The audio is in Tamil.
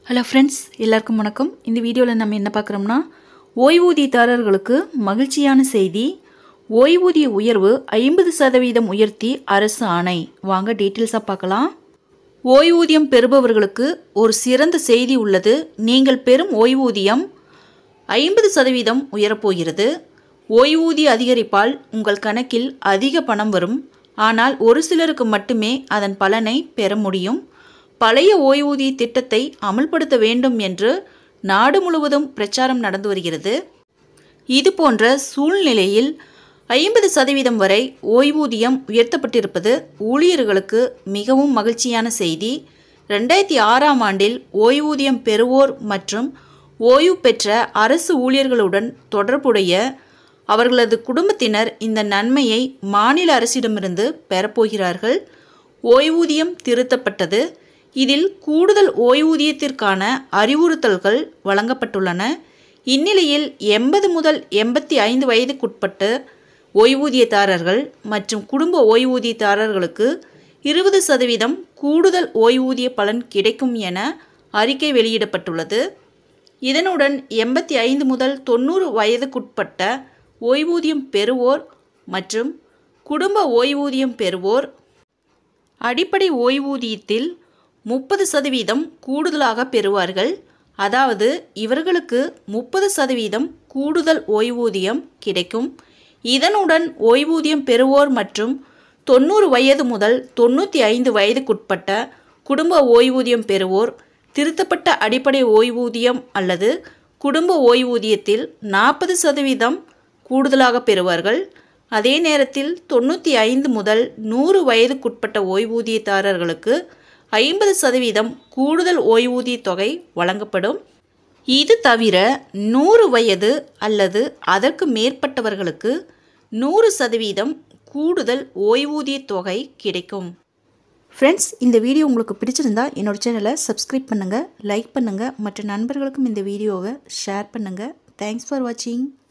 ஹலோ ஃப்ரெண்ட்ஸ் எல்லாருக்கும் வணக்கம் இந்த வீடியோவில் நம்ம என்ன பார்க்குறோம்னா ஓய்வூதியதாரர்களுக்கு மகிழ்ச்சியான செய்தி ஓய்வூதிய உயர்வு ஐம்பது சதவீதம் உயர்த்தி அரசு ஆணை வாங்க டீட்டெயில்ஸாக பார்க்கலாம் ஓய்வூதியம் பெறுபவர்களுக்கு ஒரு சிறந்த செய்தி உள்ளது நீங்கள் பெறும் ஓய்வூதியம் ஐம்பது சதவீதம் உயரப்போகிறது ஓய்வூதிய அதிகரிப்பால் உங்கள் கணக்கில் அதிக பணம் வரும் ஆனால் ஒரு சிலருக்கு மட்டுமே அதன் பலனை பெற முடியும் பழைய ஓய்வூதிய திட்டத்தை அமல்படுத்த வேண்டும் என்று நாடு முழுவதும் பிரச்சாரம் நடந்து வருகிறது இது போன்ற சூழ்நிலையில் ஐம்பது சதவீதம் வரை ஓய்வூதியம் உயர்த்தப்பட்டிருப்பது ஊழியர்களுக்கு மிகவும் மகிழ்ச்சியான செய்தி ரெண்டாயிரத்தி ஆறாம் ஆண்டில் ஓய்வூதியம் பெறுவோர் மற்றும் ஓய்வு பெற்ற அரசு ஊழியர்களுடன் தொடர்புடைய அவர்களது குடும்பத்தினர் இந்த நன்மையை மாநில அரசிடமிருந்து பெறப்போகிறார்கள் ஓய்வூதியம் திருத்தப்பட்டது இதில் கூடுதல் ஓய்வூதியத்திற்கான அறிவுறுத்தல்கள் வழங்கப்பட்டுள்ளன இந்நிலையில் எண்பது முதல் எண்பத்தி ஐந்து வயதுக்குட்பட்ட ஓய்வூதியதாரர்கள் மற்றும் குடும்ப ஓய்வூதியதாரர்களுக்கு இருபது சதவீதம் கூடுதல் ஓய்வூதிய பலன் கிடைக்கும் என அறிக்கை வெளியிடப்பட்டுள்ளது இதனுடன் எண்பத்தி ஐந்து முதல் தொண்ணூறு வயதுக்குட்பட்ட ஓய்வூதியம் பெறுவோர் மற்றும் குடும்ப ஓய்வூதியம் பெறுவோர் அடிப்படை ஓய்வூதியத்தில் முப்பது சதவீதம் கூடுதலாக பெறுவார்கள் அதாவது இவர்களுக்கு முப்பது சதவீதம் கூடுதல் ஓய்வூதியம் கிடைக்கும் இதனுடன் ஓய்வூதியம் பெறுவோர் மற்றும் தொண்ணூறு வயது முதல் தொண்ணூற்றி ஐந்து வயதுக்குட்பட்ட குடும்ப ஓய்வூதியம் பெறுவோர் திருத்தப்பட்ட அடிப்படை ஓய்வூதியம் அல்லது குடும்ப ஓய்வூதியத்தில் நாற்பது சதவீதம் கூடுதலாக பெறுவார்கள் அதே நேரத்தில் தொண்ணூற்றி ஐந்து முதல் நூறு வயதுக்குட்பட்ட ஓய்வூதியதாரர்களுக்கு ஐம்பது சதவீதம் கூடுதல் ஓய்வூதிய தொகை வழங்கப்படும் இது தவிர நூறு வயது அல்லது அதற்கு மேற்பட்டவர்களுக்கு நூறு சதவீதம் கூடுதல் ஓய்வூதிய தொகை கிடைக்கும் ஃப்ரெண்ட்ஸ் இந்த வீடியோ உங்களுக்கு பிடிச்சிருந்தா என்னோட சேனலை சப்ஸ்கிரைப் பண்ணுங்கள் லைக் பண்ணுங்கள் மற்ற நண்பர்களுக்கும் இந்த வீடியோவை ஷேர் பண்ணுங்கள் தேங்க்ஸ் ஃபார் வாட்சிங்